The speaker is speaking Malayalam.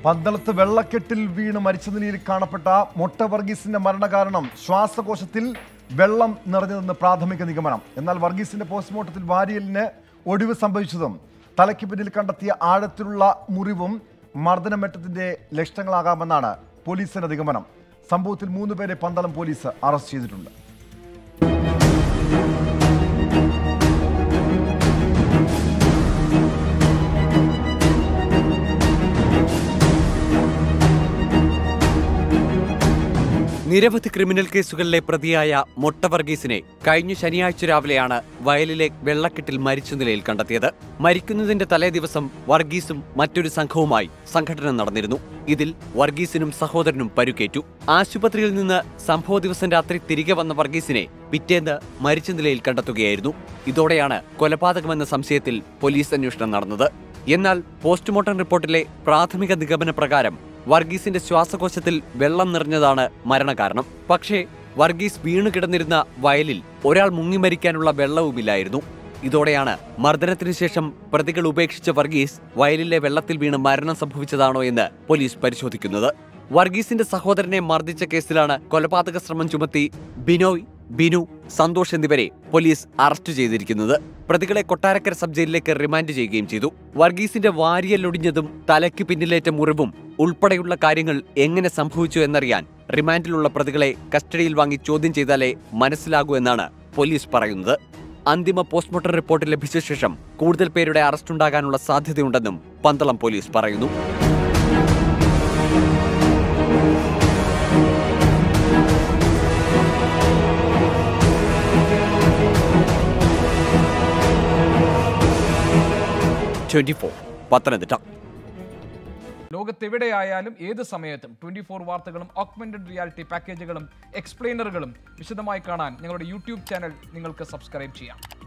പന്തളത്ത് വെള്ളക്കെട്ടിൽ വീണ് മരിച്ച നിലയിൽ കാണപ്പെട്ട മൊട്ട വർഗീസിന്റെ മരണകാരണം ശ്വാസകോശത്തിൽ വെള്ളം നിറഞ്ഞതെന്ന് പ്രാഥമിക നിഗമനം എന്നാൽ വർഗീസിന്റെ പോസ്റ്റ്മോർട്ടത്തിൽ വാരിയലിന് ഒടിവ് സംഭവിച്ചതും തലയ്ക്ക് പിന്നിൽ കണ്ടെത്തിയ ആഴത്തിലുള്ള മുറിവും മർദ്ദനമേറ്റത്തിന്റെ ലക്ഷണങ്ങളാകാമെന്നാണ് പോലീസിന്റെ നിഗമനം സംഭവത്തിൽ മൂന്ന് പേരെ പന്തളം പോലീസ് അറസ്റ്റ് ചെയ്തിട്ടുണ്ട് നിരവധി ക്രിമിനൽ കേസുകളിലെ പ്രതിയായ മൊട്ട വർഗീസിനെ കഴിഞ്ഞ ശനിയാഴ്ച രാവിലെയാണ് വയലിലെ വെള്ളക്കെട്ടിൽ മരിച്ച നിലയിൽ കണ്ടെത്തിയത് മരിക്കുന്നതിന്റെ തലേ ദിവസം വർഗീസും മറ്റൊരു സംഘവുമായി സംഘടന നടന്നിരുന്നു ഇതിൽ വർഗീസിനും സഹോദരനും പരുക്കേറ്റു ആശുപത്രിയിൽ നിന്ന് സംഭവ ദിവസം രാത്രി തിരികെ വന്ന വർഗീസിനെ പിറ്റേന്ന് മരിച്ച നിലയിൽ കണ്ടെത്തുകയായിരുന്നു ഇതോടെയാണ് കൊലപാതകമെന്ന സംശയത്തിൽ പോലീസ് അന്വേഷണം നടന്നത് എന്നാൽ പോസ്റ്റ്മോർട്ടം റിപ്പോർട്ടിലെ പ്രാഥമിക നിഗമന പ്രകാരം വർഗീസിന്റെ ശ്വാസകോശത്തിൽ വെള്ളം നിറഞ്ഞതാണ് മരണകാരണം പക്ഷേ വർഗീസ് വീണു കിടന്നിരുന്ന വയലിൽ ഒരാൾ മുങ്ങി മരിക്കാനുള്ള വെള്ളവുമില്ലായിരുന്നു ഇതോടെയാണ് മർദ്ദനത്തിനു ശേഷം പ്രതികൾ ഉപേക്ഷിച്ച വർഗീസ് വയലിലെ വെള്ളത്തിൽ വീണ് മരണം സംഭവിച്ചതാണോ എന്ന് പോലീസ് പരിശോധിക്കുന്നത് വർഗീസിന്റെ സഹോദരനെ മർദ്ദിച്ച കേസിലാണ് കൊലപാതക ശ്രമം ചുമത്തി ബിനോയ് ബിനു സന്തോഷ് എന്നിവരെ പോലീസ് അറസ്റ്റ് ചെയ്തിരിക്കുന്നത് പ്രതികളെ കൊട്ടാരക്കര സബ് ജയിലിലേക്ക് റിമാൻഡ് ചെയ്യുകയും ചെയ്തു വർഗീസിന്റെ വാരിയലൊടിഞ്ഞതും തലയ്ക്ക് പിന്നിലേറ്റ മുറിവും ഉൾപ്പെടെയുള്ള കാര്യങ്ങൾ എങ്ങനെ സംഭവിച്ചു എന്നറിയാൻ റിമാൻഡിലുള്ള പ്രതികളെ കസ്റ്റഡിയിൽ വാങ്ങി ചോദ്യം ചെയ്താലേ മനസ്സിലാകൂ എന്നാണ് പോലീസ് പറയുന്നത് അന്തിമ പോസ്റ്റ്മോർട്ടം റിപ്പോർട്ട് ലഭിച്ച ശേഷം കൂടുതൽ പേരുടെ അറസ്റ്റുണ്ടാകാനുള്ള സാധ്യതയുണ്ടെന്നും പന്തളം പോലീസ് പറയുന്നു ട്വന്റി ഫോർ പത്തനംതിട്ട ലോകത്തെവിടെയായാലും ഏത് സമയത്തും ട്വന്റി ഫോർ വാർത്തകളും ഓഗ്മെന്റഡ് റിയാലിറ്റി പാക്കേജുകളും എക്സ്പ്ലെയിനറുകളും വിശദമായി കാണാൻ ഞങ്ങളുടെ യൂട്യൂബ് ചാനൽ നിങ്ങൾക്ക് സബ്സ്ക്രൈബ് ചെയ്യാം